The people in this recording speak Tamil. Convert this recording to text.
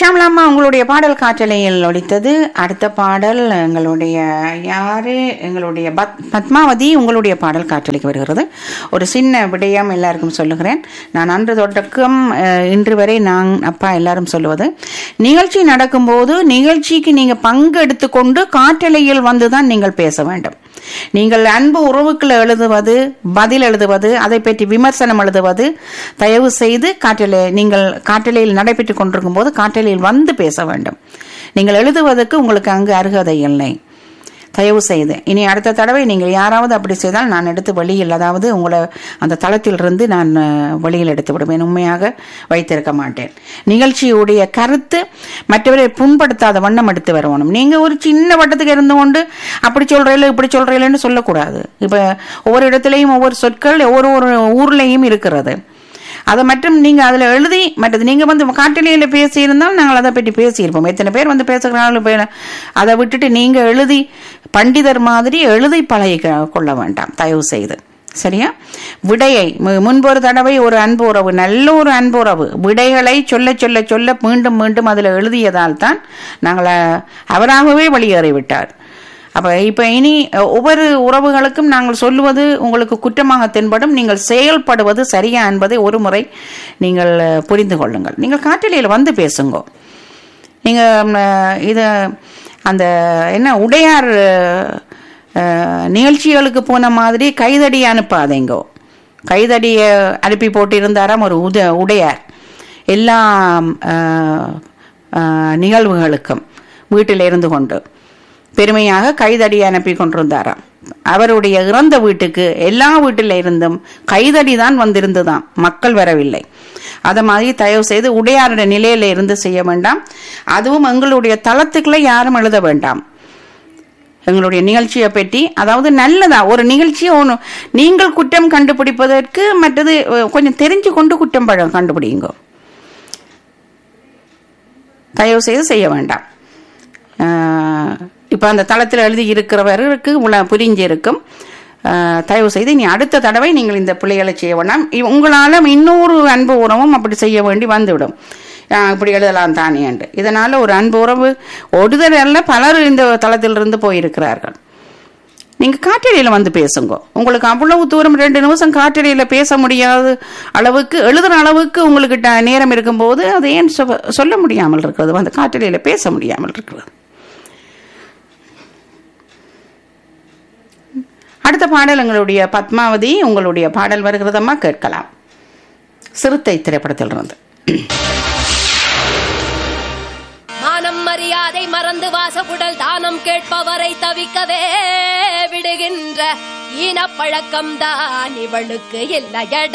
ஷியாம்லாமா உங்களுடைய பாடல் காற்றலையில் ஒலித்தது அடுத்த பாடல் எங்களுடைய யாரு எங்களுடைய பத் பத்மாவதி உங்களுடைய பாடல் காற்றலைக்கு வருகிறது ஒரு சின்ன விடயம் எல்லாருக்கும் சொல்லுகிறேன் நான் அன்று தொடக்கம் அஹ், இன்று வரை நான் அப்பா எல்லாரும் சொல்லுவது நிகழ்ச்சி நடக்கும்போது நிகழ்ச்சிக்கு நீங்க பங்கெடுத்து கொண்டு காற்றலையில் வந்துதான் நீங்கள் பேச வேண்டும் நீங்கள் அன்பு உறவுக்குள்ள எழுதுவது பதில் எழுதுவது அதை பற்றி விமர்சனம் எழுதுவது தயவு செய்து காற்றலை நீங்கள் காற்றலையில் நடைபெற்றுக் கொண்டிருக்கும் போது காற்றலையில் வந்து பேச வேண்டும் நீங்கள் எழுதுவதற்கு உங்களுக்கு அங்கு அருகதை இல்லை தயவு செய்து இனி அடுத்த தடவை நீங்கள் யாராவது அப்படி செய்தால் நான் எடுத்து வெளியில் அதாவது உங்களை அந்த தளத்திலிருந்து நான் அஹ், வெளியில் எடுத்து விடுவேன் உண்மையாக வைத்திருக்க மாட்டேன் நிகழ்ச்சியுடைய கருத்து மற்றவரை புண்படுத்தாத வண்ணம் எடுத்து வரணும் நீங்க ஒரு சின்ன வட்டத்துக்கு இருந்து கொண்டு அப்படி சொல்றீங்களா இப்படி சொல்றீங்களன்னு சொல்லக்கூடாது இப்ப ஒவ்வொரு இடத்துலையும் ஒவ்வொரு சொற்கள் ஒவ்வொரு ஒரு ஊர்லயும் இருக்கிறது அதை மட்டும் நீங்க அதுல எழுதி மற்றது நீங்க வந்து காட்டிலையில பேசியிருந்தால் நாங்கள் அதை பற்றி பேசியிருப்போம் எத்தனை பேர் வந்து பேசுகிறார்கள் இப்ப அதை விட்டுட்டு நீங்க எழுதி பண்டிதர் மாதிரி எழுதி பழகி கொள்ள வேண்டாம் தயவு செய்து சரியா விடையை மு- முன்பொரு தடவை ஒரு அன்பு உறவு நல்ல ஒரு அன்பு உறவு விடைகளை சொல்ல சொல்ல சொல்ல மீண்டும் மீண்டும் அதில் எழுதியதால் தான் நாங்கள் அஹ், அவராகவே வெளியேறிவிட்டார் அப்ப இப்ப இனி அஹ், ஒவ்வொரு உறவுகளுக்கும் நாங்கள் சொல்லுவது உங்களுக்கு குற்றமாக தென்படும் நீங்கள் செயல்படுவது சரியா என்பதை ஒரு முறை நீங்கள் அஹ், புரிந்து கொள்ளுங்கள் நீங்கள் காட்டிலையில் வந்து பேசுங்க நீங்க ம், அஹ், இது அந்த என்ன உடையார் அஹ், நிகழ்ச்சிகளுக்கு போன மாதிரி கைதடி அனுப்பாதீங்கோ கைதடியை அனுப்பி போட்டு இருந்தாராம் ஒரு உத உடையார் எல்லா அஹ், அஹ், நிகழ்வுகளுக்கும் வீட்டில் இருந்து கொண்டு பெருமையாக கைதடி அனுப்பி கொண்டிருந்தாராம் அவருடைய இறந்த வீட்டுக்கு எல்லா வீட்டில இருந்தும் கைதடி தான் வந்திருந்துதான் மக்கள் வரவில்லை அத மாதிரி தயவு செய்து உடையாருடைய நிலையில இருந்து செய்ய வேண்டாம் அதுவும் எங்களுடைய தளத்துக்குள்ள யாரும் எழுத வேண்டாம் எங்களுடைய நிகழ்ச்சியை பற்றி அதாவது நல்லதா ஒரு நிகழ்ச்சியை ஒன்று நீங்கள் குற்றம் கண்டுபிடிப்பதற்கு மற்றது அஹ், கொஞ்சம் தெரிஞ்சு கொண்டு குற்றம் பழம் கண்டுபிடிங்க தயவு செய்து செய்ய வேண்டாம் ஆஹ் இப்ப அந்த தளத்தில் எழுதி இருக்கிறவருக்கு உள்ள புரிஞ்சிருக்கும் ஆஹ் தயவு செய்து இனி அடுத்த தடவை நீங்கள் இந்த பிள்ளைகளை செய்ய வேண்டாம் இ- உங்களால இன்னொரு அன்பு உறவும் அப்படி செய்ய வேண்டி வந்துவிடும் ஆஹ் இப்படி எழுதலாம் தானே என்று இதனால ஒரு அன்பு உறவு ஒருதர் அல்ல பலர் இந்த தளத்திலிருந்து போயிருக்கிறார்கள் நீங்க காற்றலையில வந்து பேசுங்க உங்களுக்கு அவ்வளவு தூரம் ரெண்டு நிமிஷம் காற்றலையில பேச முடியாத அளவுக்கு எழுதுற அளவுக்கு உங்களுக்கு ட- நேரம் இருக்கும்போது அதை ஏன் சொ- சொல்ல முடியாமல் இருக்கிறது வந்து காற்றலையில பேச முடியாமல் இருக்கிறது அடுத்த பாடல் எங்களுடைய பத்மாவதி உங்களுடைய பாடல் வருகிறதம்மா கேட்கலாம் சிறுத்தை திரைப்படத்திலிருந்து மானம் மரியாதை மறந்து வாசகுடல் தானம் கேட்பவரை தவிக்கவே விடுகின்ற ஈனப்பழக்கம் தான் இவளுக்கு இல்லையட